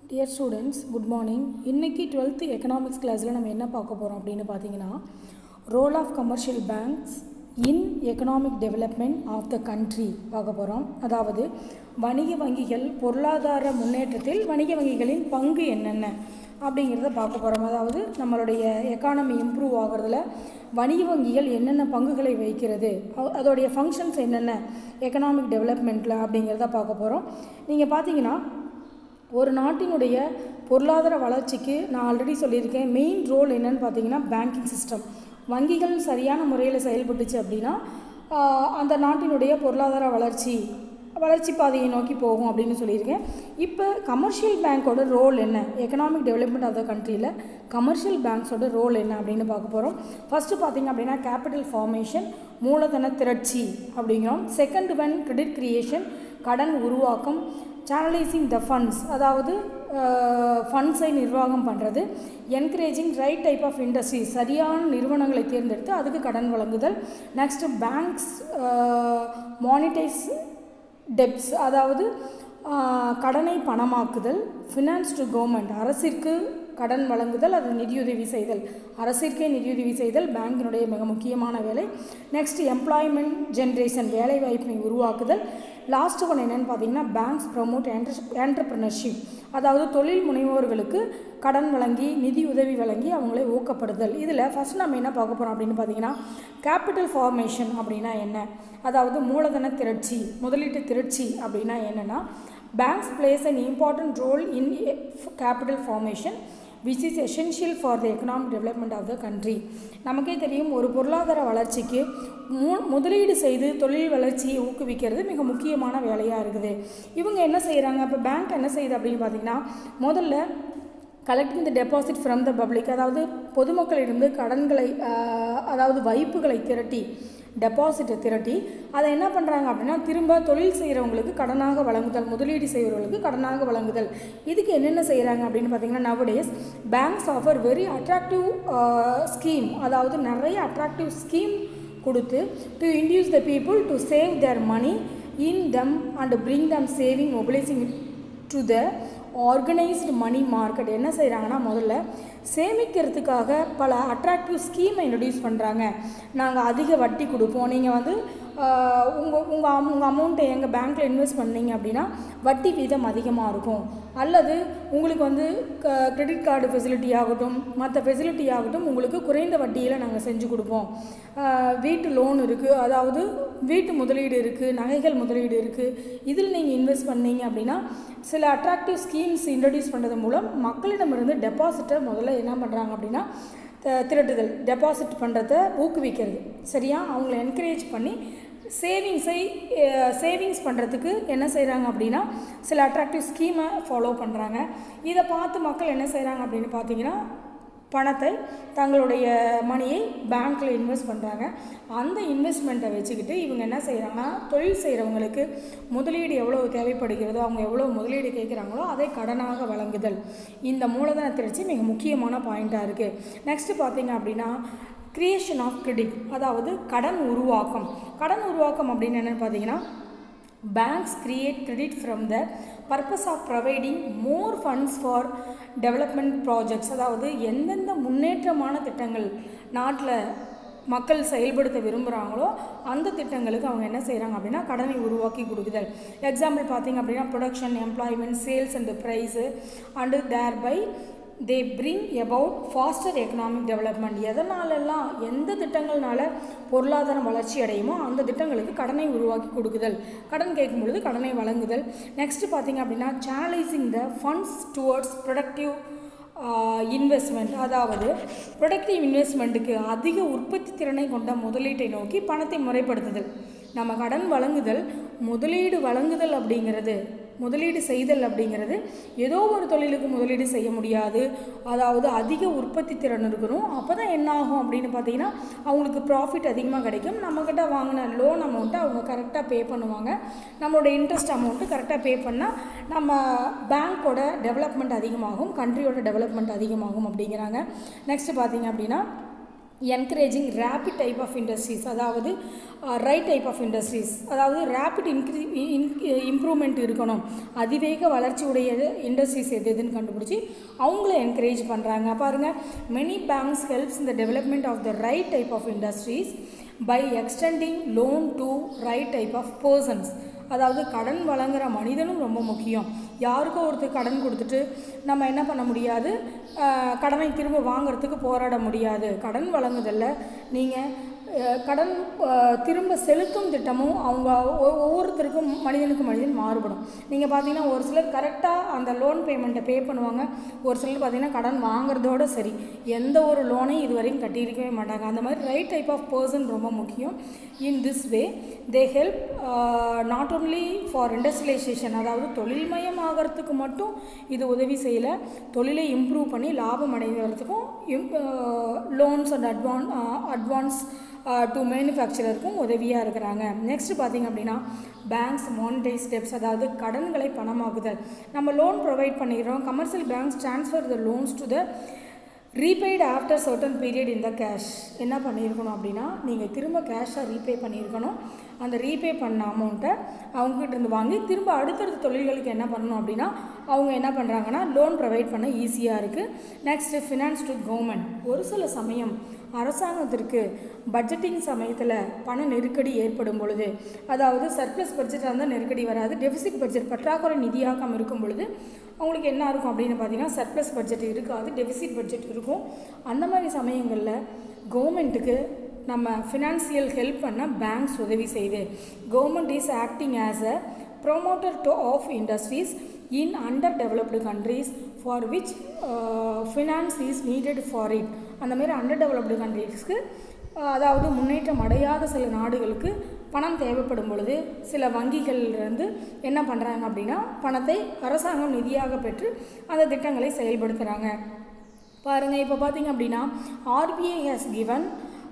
dear students good morning இன்றைக்கி twelfth economics கிளாஸில் நம்ம என்ன பார்க்க போகிறோம் அப்படின்னு பார்த்தீங்கன்னா role of commercial banks in economic development of the country பார்க்க போகிறோம் அதாவது வணிக வங்கிகள் பொருளாதார முன்னேற்றத்தில் வணிக வங்கிகளின் பங்கு என்னென்ன அப்படிங்கிறத பார்க்க போகிறோம் அதாவது நம்மளுடைய எக்கானமி இம்ப்ரூவ் ஆகிறதுல வணிக வங்கிகள் என்னென்ன பங்குகளை வகிக்கிறது அ- அதோடைய ஃபங்க்ஷன்ஸ் என்னென்ன எக்கனாமிக் டெவலப்மெண்ட்டில் அப்படிங்கிறத பார்க்க போகிறோம் நீங்கள் பார்த்தீங்கன்னா ஒரு நாட்டினுடைய பொருளாதார வளர்ச்சிக்கு நான் ஆல்ரெடி சொல்லியிருக்கேன் மெயின் ரோல் என்னன்னு பார்த்தீங்கன்னா பேங்கிங் சிஸ்டம் வங்கிகள் சரியான முறையில் செயல்பட்டுச்சு அப்படின்னா ஆஹ், அந்த நாட்டினுடைய பொருளாதார வளர்ச்சி வளர்ச்சி பாதையை நோக்கி போகும் அப்படின்னு சொல்லியிருக்கேன் இப்போ கமர்ஷியல் பேங்க்கோட ரோல் என்ன எக்கனாமிக் டெவலப்மெண்ட் ஆஃப் த கண்ட்ரியில் கமர்ஷியல் பேங்க்ஸோட ரோல் என்ன அப்படின்னு பார்க்க போகிறோம் ஃபஸ்ட்டு பார்த்தீங்க அப்படின்னா கேபிட்டல் ஃபார்மேஷன் மூலதன திரட்சி அப்படிங்கிறோம் செகண்ட் ஒன் கிரெடிட் கிரியேஷன் கடன் உருவாக்கம் சேனலைசிங் த ஃபண்ட்ஸ் அதாவது ஃபண்ட்ஸை நிர்வாகம் பண்ணுறது encouraging right type of industry சரியான நிறுவனங்களை தேர்ந்தெடுத்து அதுக்கு கடன் வழங்குதல் நெக்ஸ்ட்டு பேங்க்ஸ் மானிட்டைஸ் டெப்ஸ் அதாவது ஆஹ், கடனை பணமாக்குதல் ஃபினான்ஸ் டு கவர்மெண்ட் அரசிற்கு கடன் வழங்குதல் அது நிதியுதவி செய்தல் அரசிற்கே நிதியுதவி செய்தல் பேங்கினுடைய மிக முக்கியமான வேலை நெக்ஸ்ட் எம்ப்ளாய்மெண்ட் ஜென்ரேஷன் வேலைவாய்ப்பை உருவாக்குதல் லாஸ்ட் ஒன் என்னென்னு பார்த்தீங்கன்னா பேங்க்ஸ் ப்ரமோட் என்டர்பிரினர்ஷிப் அதாவது தொழில் முனைவோர்களுக்கு கடன் வழங்கி நிதி உதவி வழங்கி அவங்களை ஊக்கப்படுதல் இதில் ஃபஸ்ட் நம்ம என்ன பார்க்க போகிறோம் அப்படின்னு பார்த்தீங்கன்னா கேபிட்டல் ஃபார்மேஷன் அப்படின்னா என்ன அதாவது மூலதன திரட்சி முதலீட்டு திரட்சி அப்படின்னா என்னென்னா banks place an important role in capital formation which is essential for the economic development of the country நமக்கே தெரியும் ஒரு பொருளாதார வளர்ச்சிக்கு மு முதலீடு செய்து தொழில் வளர்ச்சியை ஊக்குவிக்கிறது மிக முக்கியமான வேலையாக இருக்குது இவங்க என்ன செய்கிறாங்க இப்போ பேங்க் என்ன செய்யுது அப்படின்னு பார்த்தீங்கன்னா முதல்ல collecting the deposit from the public அதாவது பொதுமக்களிடந்து கடன்களை ஆஹ், அதாவது வைப்புகளை திரட்டி டெபாசிட்டை திரட்டி அதை என்ன பண்ணுறாங்க அப்படின்னா திரும்ப தொழில் செய்கிறவங்களுக்கு கடனாக வழங்குதல் முதலீடு செய்கிறவங்களுக்கு கடனாக வழங்குதல் இதுக்கு என்னென்ன செய்கிறாங்க அப்படின்னு பார்த்தீங்கன்னா nowadays banks offer very attractive scheme அதாவது நிறைய அட்ராக்டிவ் ஸ்கீம் கொடுத்து to induce the people to save their money in them and bring them saving mobilising to the organised money market என்ன செய்கிறாங்கன்னா முதல்ல சேமிக்கிறதுக்காக பல அட்ராக்டிவ் ஸ்கீமை இன்ட்ரடியூஸ் பண்ணுறாங்க நாங்கள் அதிக வட்டி கொடுப்போம் நீங்கள் வந்து உங்கள் உங்கள் உங்கள் அமௌண்ட்டை எங்கள் பேங்க்கில் இன்வெஸ்ட் பண்ணீங்க அப்படின்னா வட்டி வீதம் அதிகமாக இருக்கும் அல்லது உங்களுக்கு வந்து கிரெடிட் கார்டு ஃபெசிலிட்டி ஆகட்டும் மற்ற ஃபெசிலிட்டி ஆகட்டும் உங்களுக்கு குறைந்த வட்டியில் நாங்கள் செஞ்சு கொடுப்போம் ஆஹ் வீட்டு லோன் இருக்குது அதாவது வீட்டு முதலீடு இருக்குது நகைகள் முதலீடு இருக்குது இதில் நீங்கள் இன்வெஸ்ட் பண்ணீங்க அப்படின்னா சில அட்ராக்டிவ் ஸ்கீம்ஸ் இன்ட்ரடியூஸ் பண்ணுறது மூலம் மக்களிடமிருந்து டெபாசிட்டை முதல்ல என்ன பண்ணுறாங்க அப்படின்னா த- திரட்டுதல் டெபாசிட் பண்ணுறத ஊக்குவிக்கிறது சரியா அவங்கள என்கரேஜ் பண்ணி சேவிங்ஸை சேவிங்ஸ் பண்ணுறதுக்கு என்ன செய்கிறாங்க அப்படின்னா சில அட்ராக்டிவ் ஸ்கீமை ஃபாலோ பண்ணுறாங்க இதை பார்த்து மக்கள் என்ன செய்கிறாங்க அப்படின்னு பார்த்தீங்கன்னா பணத்தை தங்களுடைய மணியை பேங்க்கில் இன்வெஸ்ட் பண்ணுறாங்க அந்த இன்வெஸ்ட்மெண்ட்டை வச்சுக்கிட்டு இவங்க என்ன செய்கிறாங்கன்னா தொழில் செய்கிறவங்களுக்கு முதலீடு எவ்வளோ தேவைப்படுகிறதோ அவங்க எவ்வளோ முதலீடு கேட்குறாங்களோ அதை கடனாக வழங்குதல் இந்த மூலதன திரட்சி மிக முக்கியமான பாயிண்ட்டாக இருக்குது நெக்ஸ்ட்டு பார்த்தீங்க அப்படின்னா கிரியேஷன் ஆஃப் கிரெடிட் அதாவது கடன் உருவாக்கம் கடன் உருவாக்கம் அப்படின்னு என்னென்னு பார்த்தீங்கன்னா banks create credit from the purpose of providing more funds for development projects அதாவது எந்தெந்த முன்னேற்றமான திட்டங்கள் நாட்டில் மக்கள் செயல்படுத்த விரும்புகிறாங்களோ அந்த திட்டங்களுக்கு அவங்க என்ன செய்கிறாங்க அப்படின்னா கடனை உருவாக்கி கொடுக்குதல் எக்ஸாம்பிள் பார்த்தீங்க அப்படின்னா production employment sales and price and thereby they bring about faster economic development எதனாலெல்லாம் எந்த திட்டங்கள்னால பொருளாதாரம் வளர்ச்சி அடையுமோ அந்த திட்டங்களுக்கு கடனை உருவாக்கி கொடுக்குதல் கடன் கேட்கும் பொழுது கடனை வழங்குதல் நெக்ஸ்ட் பார்த்தீங்க அப்படின்னா channelising the funds towards productive investment அதாவது ப்ரொடக்டிவ் இன்வெஸ்ட்மெண்ட்டுக்கு அதிக உற்பத்தி திறனை கொண்ட முதலீட்டை நோக்கி பணத்தை முறைப்படுத்துதல் நம்ம கடன் வழங்குதல் முதலீடு வழங்குதல் அப்படிங்கிறது முதலீடு செய்தல் அப்படிங்கிறது ஏதோ ஒரு தொழிலுக்கு முதலீடு செய்ய முடியாது அதாவது அதிக உற்பத்தி திறன் இருக்கணும் அப்போ தான் என்ன ஆகும் அப்படின்னு பார்த்தீங்கன்னா அவங்களுக்கு ப்ராஃபிட் அதிகமாக கிடைக்கும் நம்மக்கிட்ட வாங்கின லோன் அமௌண்ட்டை அவங்க கரெக்டாக பே பண்ணுவாங்க நம்மளோட இன்ட்ரெஸ்ட் அமௌண்ட்டு கரெக்டாக பே பண்ணால் நம்ம பேங்க்கோட டெவலப்மெண்ட் அதிகமாகும் கண்ட்ரியோட டெவலப்மெண்ட் அதிகமாகும் அப்படிங்கிறாங்க நெக்ஸ்ட் பார்த்தீங்க அப்படின்னா encouraging rapid type of industries அதாவது ரைட் டைப் ஆஃப் இண்டஸ்ட்ரீஸ் அதாவது ரேபிட் இன்க்ரீ இம்ப்ரூவ்மெண்ட் இருக்கணும் அதிவேக வளர்ச்சி உடைய இண்டஸ்ட்ரீஸ் எது எதுன்னு கண்டுபிடிச்சி அவங்கள என்கரேஜ் பண்ணுறாங்க பாருங்கள் மெனி பேங்க்ஸ் ஹெல்ப்ஸ் இந்த development of the right type of industries by extending loan to right type of persons அதாவது கடன் வழங்குகிற மனிதனும் ரொம்ப முக்கியம் யாருக்கோ ஒருத்தர் கடன் கொடுத்துட்டு நம்ம என்ன பண்ண முடியாது கடனை திரும்ப வாங்குறதுக்கு போராட முடியாது கடன் வழங்குதல்ல நீங்கள் கடன் திரும்ப செலுத்தும் திட்டமும் அவங்க ஒவ்வொருத்தருக்கும் மனிதனுக்கு மனிதன் மாறுபடும் நீங்கள் பார்த்தீங்கன்னா ஒரு சிலர் கரெக்டாக அந்த லோன் பேமெண்ட்டை பே பண்ணுவாங்க ஒரு சிலர் பார்த்தீங்கன்னா கடன் வாங்குறதோட சரி எந்த ஒரு லோனையும் இது வரைக்கும் கட்டியிருக்கவே மாட்டாங்க அந்த மாதிரி ரைட் டைப் ஆஃப் பர்சன் ரொம்ப முக்கியம் in this way they help not only for industrialisation அதாவது தொழில்மயமாகறதுக்கு மட்டும் இது உதவி செய்யலை தொழிலை இம்ப்ரூவ் பண்ணி லாபம் அடைகிறதுக்கும் லோன்ஸ் அண்ட் அட்வான் அட்வான்ஸ் டு மேனுஃபேக்சரருக்கும் உதவியாக இருக்கிறாங்க நெக்ஸ்ட் பார்த்திங்க அப்படின்னா பேங்க்ஸ் மானிட்டைஸ் ஸ்டெப்ஸ் அதாவது கடன்களை பணமாக்குதல் நம்ம லோன் ப்ரொவைட் பண்ணிடுறோம் commercial banks transfer the loans to the repaid after certain period இந்த கேஷ் என்ன பண்ணியிருக்கணும் அப்படின்னா நீங்கள் திரும்ப கேஷாக ரீபே பண்ணியிருக்கணும் அந்த ரீபே பண்ண அமௌண்ட்டை அவங்ககிட்ட இருந்து வாங்கி திரும்ப அடுத்தடுத்த தொழில்களுக்கு என்ன பண்ணணும் அப்படின்னா அவங்க என்ன பண்ணுறாங்கன்னா லோன் ப்ரொவைட் பண்ண ஈஸியாக இருக்குது நெக்ஸ்ட்டு ஃபினான்ஸ் டு கவர்மெண்ட் ஒரு சில சமயம் அரசாங்கத்திற்கு பட்ஜெட்டிங் சமயத்தில் பண நெருக்கடி ஏற்படும் பொழுது அதாவது சர்ப்ளஸ் பட்ஜெட்டாக இருந்தால் நெருக்கடி வராது டெபிசிட் பட்ஜெட் பற்றாக்குறை நிதியாக்கம் இருக்கும் பொழுது அவங்களுக்கு என்ன இருக்கும் அப்படின்னு பார்த்தீங்கன்னா சர்ப்ளஸ் பட்ஜெட் இருக்காது டெபிசிட் பட்ஜெட் இருக்கும் அந்த மாதிரி சமயங்களில் கவர்மெண்ட்டுக்கு நம்ம ஃபினான்சியல் ஹெல்ப் பண்ண பேங்க்ஸ் உதவி செய்யுது government is acting as a promoter to of industries in under developed countries for which finance is needed for it அந்த மாதிரி அண்டர் டெவலப்டு கண்ட்ரீஸ்க்கு அதாவது முன்னேற்றம் அடையாத சில நாடுகளுக்கு பணம் தேவைப்படும் பொழுது சில வங்கிகள்லேருந்து என்ன பண்ணுறாங்க அப்படின்னா பணத்தை அரசாங்கம் நிதியாக பெற்று அந்த திட்டங்களை செயல்படுத்துகிறாங்க பாருங்கள் இப்போ பார்த்தீங்க அப்படின்னா RBI has given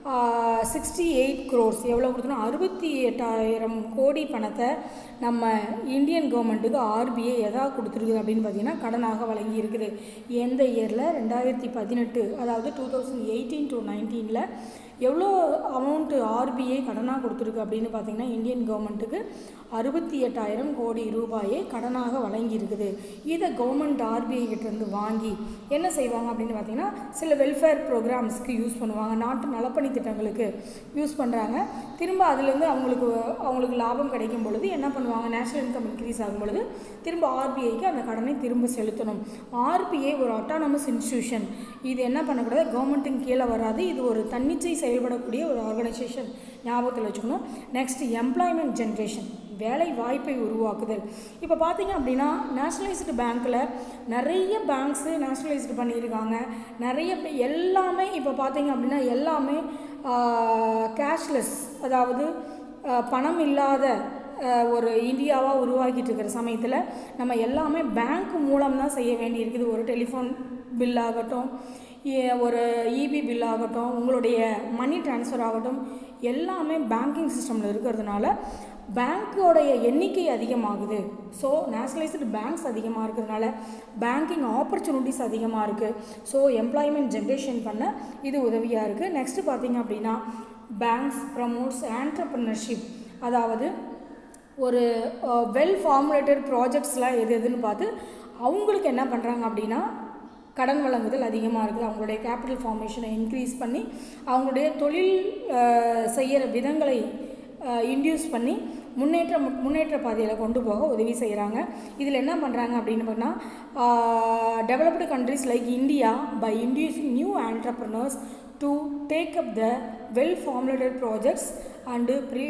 sixty eight crores எவ்வளோ கொடுத்தோன்னா அறுபத்தி எட்டாயிரம் கோடி பணத்தை நம்ம இந்தியன் கவர்மெண்ட்டுக்கு ஆர்பிஐ எதாவது கொடுத்துருக்குது அப்படின்னு பார்த்தீங்கன்னா கடனாக வழங்கி இருக்குது எந்த இயரில் ரெண்டாயிரத்தி பதினெட்டு அதாவது டூ தௌசண்ட் எயிட்டீன் டு நைன்டீனில் எவ்வளோ அமௌண்ட்டு ஆர்பிஐ கடனாக கொடுத்துருக்கு அப்படின்னு பார்த்தீங்கன்னா இந்தியன் கவர்மெண்ட்டுக்கு அறுபத்தி எட்டாயிரம் கோடி ரூபாயை கடனாக வழங்கி இருக்குது இதை கவர்மெண்ட் ஆர்பிஐ கிட்டேருந்து வாங்கி என்ன செய்வாங்க அப்படின்னு பார்த்தீங்கன்னா சில வெல்ஃபேர் ப்ரோக்ராம்ஸ்க்கு யூஸ் பண்ணுவாங்க நாட்டு நலப்பணி திட்டங்களுக்கு யூஸ் பண்ணுறாங்க திரும்ப அதுலேருந்து அவங்களுக்கு அவங்களுக்கு லாபம் கிடைக்கும் பொழுது என்ன பண்ணுவாங்க நேஷனல் இன்கம் இன்க்ரீஸ் ஆகும் பொழுது திரும்ப ஆர்பிஐக்கு அந்த கடனை திரும்ப செலுத்தணும் ஆர்பிஐ ஒரு அட்டானமஸ் இன்ஸ்டியூஷன் இது என்ன பண்ணக்கூடாது கவர்மெண்ட்டுக்கு கீழே வராது இது ஒரு தன்னிச்சை செயல்படக்கூடிய ஒரு ஆர்கனைசேஷன் ஞாபகத்தில் வச்சுக்கணும் நெக்ஸ்ட் எம்ப்ளாய்மெண்ட் ஜென்ரேஷன் வேலை வாய்ப்பை உருவாக்குதல் இப்போ பார்த்தீங்க அப்படின்னா நேஷ்னலைஸ்டு பேங்க்கில் நிறைய பேங்க்ஸு நேஷ்னலைஸ்டு பண்ணியிருக்காங்க நிறைய எல்லாமே இப்போ பார்த்தீங்க அப்படின்னா எல்லாமே கேஷ்லெஸ் அதாவது பணம் இல்லாத ஒரு இந்தியாவாக உருவாக்கிட்டு இருக்கிற சமயத்தில் நம்ம எல்லாமே பேங்க் மூலம் தான் செய்ய வேண்டியிருக்குது ஒரு டெலிஃபோன் பில் ஆகட்டும் ஒரு இபி பில் ஆகட்டும் உங்களுடைய மணி ட்ரான்ஸ்ஃபர் ஆகட்டும் எல்லாமே பேங்கிங் சிஸ்டமில் இருக்கிறதுனால பேங்க்கோடைய எண்ணிக்கை அதிகமாகுது ஸோ நேஷ்னலைஸ்டு பேங்க்ஸ் அதிகமாக இருக்கிறதுனால பேங்கிங் ஆப்பர்ச்சுனிட்டிஸ் அதிகமாக இருக்குது ஸோ எம்ப்ளாய்மெண்ட் ஜென்ரேஷன் பண்ண இது உதவியாக இருக்குது நெக்ஸ்ட்டு பார்த்தீங்க அப்படின்னா பேங்க்ஸ் ப்ரமோட்ஸ் ஆண்டர்ப்ரனர்ஷிப் அதாவது ஒரு வெல் ஃபார்முலேட்டட் ப்ராஜெக்ட்ஸ்லாம் எது எதுன்னு பார்த்து அவங்களுக்கு என்ன பண்ணுறாங்க அப்படின்னா கடன் வழங்குதல் அதிகமாக இருக்குது அவங்களுடைய கேபிட்டல் ஃபார்மேஷனை இன்க்ரீஸ் பண்ணி அவங்களுடைய தொழில் செய்கிற விதங்களை இன்டியூஸ் பண்ணி முன்னேற்ற முன்னேற்ற பாதையில் கொண்டு போக உதவி செய்கிறாங்க இதில் என்ன பண்ணுறாங்க அப்படின்னு பார்த்தீங்கன்னா developed countries like India by inducing new entrepreneurs to take up the well formulated projects and ப்ரி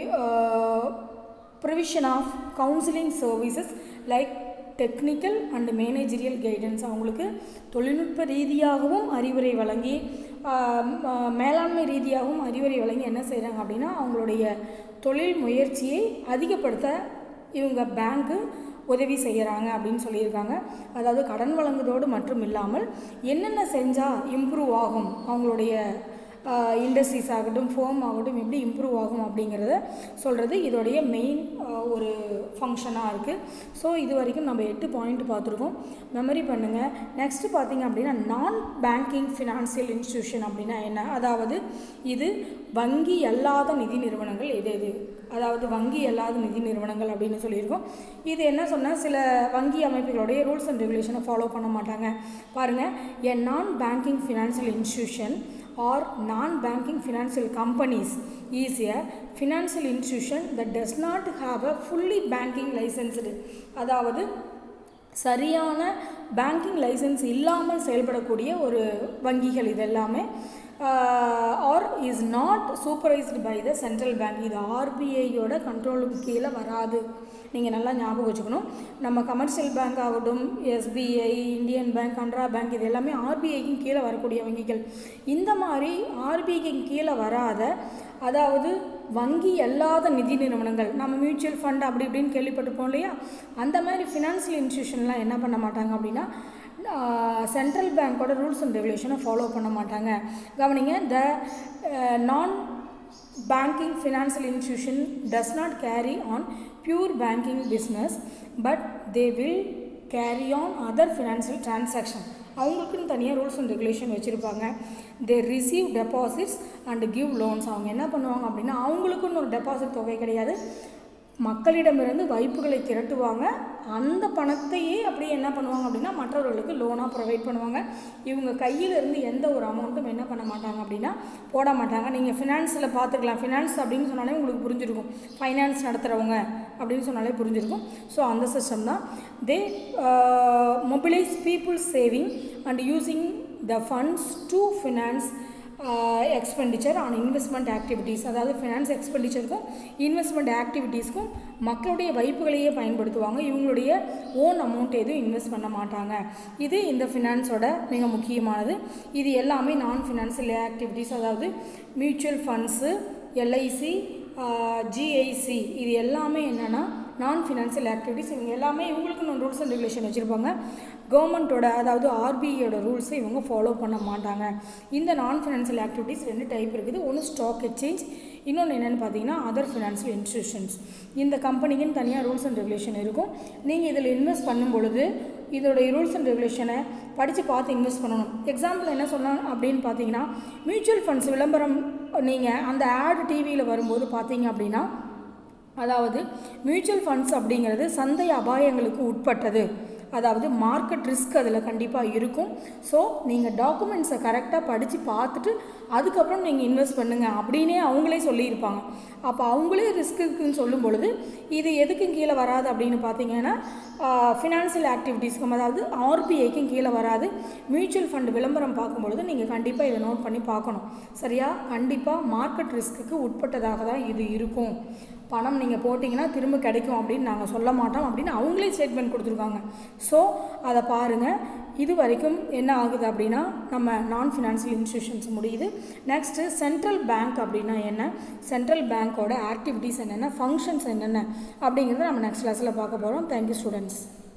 provision of counselling services like technical and managerial guidance அவங்களுக்கு தொழில்நுட்ப ரீதியாகவும் அறிவுரை வழங்கி மேலாண்மை ரீதியாகவும் அறிவுரை வழங்கி என்ன செய்கிறாங்க அப்படின்னா அவங்களுடைய தொழில் முயற்சியை அதிகப்படுத்த இவங்க பேங்க்கு உதவி செய்கிறாங்க அப்படின்னு சொல்லியிருக்காங்க அதாவது கடன் வழங்குவதோடு மட்டும் இல்லாமல் என்னென்ன செஞ்சால் இம்ப்ரூவ் ஆகும் அவங்களுடைய இண்டஸ்ட்ரீஸ் ஆகட்டும் ஃபோம் ஆகட்டும் எப்படி இம்ப்ரூவ் ஆகும் அப்படிங்கிறத சொல்கிறது இதோடைய மெயின் ஒரு ஃபங்க்ஷனாக இருக்குது ஸோ இது வரைக்கும் நம்ம எட்டு பாயிண்ட் பார்த்துருக்கோம் மெமரி பண்ணுங்கள் நெக்ஸ்ட்டு பார்த்தீங்க அப்படின்னா நான் பேங்கிங் ஃபினான்சியல் இன்ஸ்டியூஷன் அப்படின்னா என்ன அதாவது இது வங்கி அல்லாத நிதி நிறுவனங்கள் எது எது அதாவது வங்கி அல்லாத நிதி நிறுவனங்கள் அப்படின்னு சொல்லியிருக்கோம் இது என்ன சொன்னால் சில வங்கி அமைப்புகளுடைய ரூல்ஸ் அண்ட் ரெகுலேஷனை ஃபாலோ பண்ண மாட்டாங்க பாருங்கள் a non banking financial institution or non-banking financial companies is a financial institution that does not have a fully banking licensed அதாவது சரியான பேங்கிங் லைசன்ஸ் இல்லாமல் செயல்படக்கூடிய ஒரு வங்கிகள் இது எல்லாமே are is not supervised by the central bank இது ஆர்பிஐயோட கண்ட்ரோலுக்கு கீழே வராது நீங்கள் நல்லா ஞாபகம் வச்சுக்கணும் நம்ம கமர்ஷியல் பேங்க் ஆகட்டும் SBI Indian bank Canara bank இது எல்லாமே ஆர்பிஐக்கும் கீழே வரக்கூடிய வங்கிகள் இந்த மாதிரி ஆர்பிஐக்கு கீழே வராத அதாவது வங்கி அல்லாத நிதி நிறுவனங்கள் நம்ம மியூச்சுவல் ஃபண்ட் அப்படி இப்படின்னு கேள்விப்பட்டிருப்போம் இல்லையா அந்த மாதிரி ஃபினான்ஷியல் இன்ஸ்டியூஷன்லாம் என்ன பண்ண மாட்டாங்க அப்படின்னா சென்ட்ரல் பேங்க்கோட ரூல்ஸ் அண்ட் ரெகுலேஷனை ஃபாலோ பண்ண மாட்டாங்க கவனிங்க த நான் banking financial institution does not carry on pure banking business but they will carry on other financial transaction அவங்களுக்குன்னு தனியாக ரூல்ஸ் அண்ட் ரெகுலேஷன் வச்சுருப்பாங்க they receive deposits and give loans அவங்க என்ன பண்ணுவாங்க அப்படின்னா அவங்களுக்குன்னு ஒரு டெபாசிட் தொகை கிடையாது மக்களிடமிருந்து வைப்புகளை திரட்டுவாங்க அந்த பணத்தையே அப்படியே என்ன பண்ணுவாங்க அப்படின்னா மற்றவர்களுக்கு லோனாக ப்ரொவைட் பண்ணுவாங்க இவங்க கையில் இருந்து எந்த ஒரு அமௌண்ட்டும் என்ன பண்ண மாட்டாங்க அப்படின்னா போட மாட்டாங்க நீங்கள் ஃபினான்ஸில் பார்த்துக்கலாம் ஃபினான்ஸ் அப்படின்னு சொன்னாலே உங்களுக்கு புரிஞ்சிருக்கும் ஃபைனான்ஸ் நடத்துகிறவங்க அப்படின்னு சொன்னாலே புரிஞ்சிருக்கும் ஸோ அந்த சிஸ்டம் தான் they mobilise people saving and using the funds to finance expenditure on investment activities அதாவது ஃபினான்ஸ் எக்ஸ்பெண்டிச்சருக்கும் இன்வெஸ்ட்மெண்ட் ஆக்டிவிட்டீஸ்க்கும் மக்களுடைய வைப்புகளையே பயன்படுத்துவாங்க இவங்களுடைய ஓன் அமௌண்ட் எதுவும் இன்வெஸ்ட் பண்ண மாட்டாங்க இது இந்த ஃபினான்ஸோட மிக முக்கியமானது இது எல்லாமே நான் ஃபினான்சியல் ஆக்டிவிட்டீஸ் அதாவது மியூச்சுவல் ஃபண்ட்ஸு எல்ஐசி ஜிஐசி இது எல்லாமே என்னென்னா நான் ஃபினான்சியல் ஆக்டிவிட்டீஸ் இவங்க எல்லாமே இவங்களுக்கு ரூல்ஸ் அண்ட் ரெகுலேஷன் வச்சுருப்பாங்க கவர்மெண்ட்டோட அதாவது ஆர்பிஐயோட ரூல்ஸை இவங்க ஃபாலோ பண்ண மாட்டாங்க இந்த நான் ஃபினான்சியல் ஆக்டிவிட்டீஸ் ரெண்டு டைப் இருக்குது ஒன்று ஸ்டாக் எக்ஸ்சேஞ்ச் இன்னொன்று என்னென்னு பார்த்தீங்கன்னா அதர் ஃபினான்ஷியல் இன்ஸ்டியூஷன்ஸ் இந்த கம்பெனிக்குன்னு தனியாக ரூல்ஸ் அண்ட் ரெகுலேஷன் இருக்கும் நீங்கள் இதில் இன்வெஸ்ட் பண்ணும் பொழுது இதோடைய ரூல்ஸ் அண்ட் ரெகுலேஷனை படித்து பார்த்து இன்வெஸ்ட் பண்ணணும் எக்ஸாம்பிள் என்ன சொல்லலாம் அப்படின்னு பார்த்தீங்கன்னா மியூச்சுவல் ஃபண்ட்ஸ் விளம்பரம் நீங்கள் அந்த ஆட் டிவியில் வரும்போது பார்த்தீங்க அப்படின்னா அதாவது மியூச்சுவல் ஃபண்ட்ஸ் அப்படிங்கிறது சந்தை அபாயங்களுக்கு உட்பட்டது அதாவது மார்க்கெட் ரிஸ்க் அதில் கண்டிப்பாக இருக்கும் ஸோ நீங்கள் டாக்குமெண்ட்ஸை கரெக்டாக படித்து பார்த்துட்டு அதுக்கப்புறம் நீங்கள் இன்வெஸ்ட் பண்ணுங்கள் அப்படின்னே அவங்களே சொல்லியிருப்பாங்க அப்போ அவங்களே ரிஸ்க் இருக்குன்னு சொல்லும் பொழுது இது எதுக்கும் கீழே வராது அப்படின்னு பார்த்தீங்கன்னா ஃபினான்சியல் ஆக்டிவிட்டீஸ்க்கும் அதாவது ஆர்பிஐக்கும் கீழே வராது மியூச்சுவல் ஃபண்ட் விளம்பரம் பார்க்கும்பொழுது நீங்கள் கண்டிப்பாக இதை நோட் பண்ணி பார்க்கணும் சரியா கண்டிப்பாக மார்க்கெட் ரிஸ்க்குக்கு உட்பட்டதாக தான் இது இருக்கும் பணம் நீங்கள் போட்டிங்கன்னா திரும்ப கிடைக்கும் அப்படின்னு நாங்கள் சொல்ல மாட்டோம் அப்படின்னு அவங்களே ஸ்டேட்மெண்ட் கொடுத்துருக்காங்க ஸோ அதை பாருங்கள் இது வரைக்கும் என்ன ஆகுது அப்படின்னா நம்ம நான் ஃபினான்ஷியல் இன்ஸ்டியூஷன்ஸ் முடியுது நெக்ஸ்ட்டு சென்ட்ரல் பேங்க் அப்படின்னா என்ன சென்ட்ரல் பேங்க்கோட ஆக்டிவிட்டீஸ் என்னென்ன ஃபங்க்ஷன்ஸ் என்னென்ன அப்படிங்கிறத நம்ம நெக்ஸ்ட் கிளாஸில் பார்க்க போகிறோம் தேங்க்யூ ஸ்டூடெண்ட்ஸ்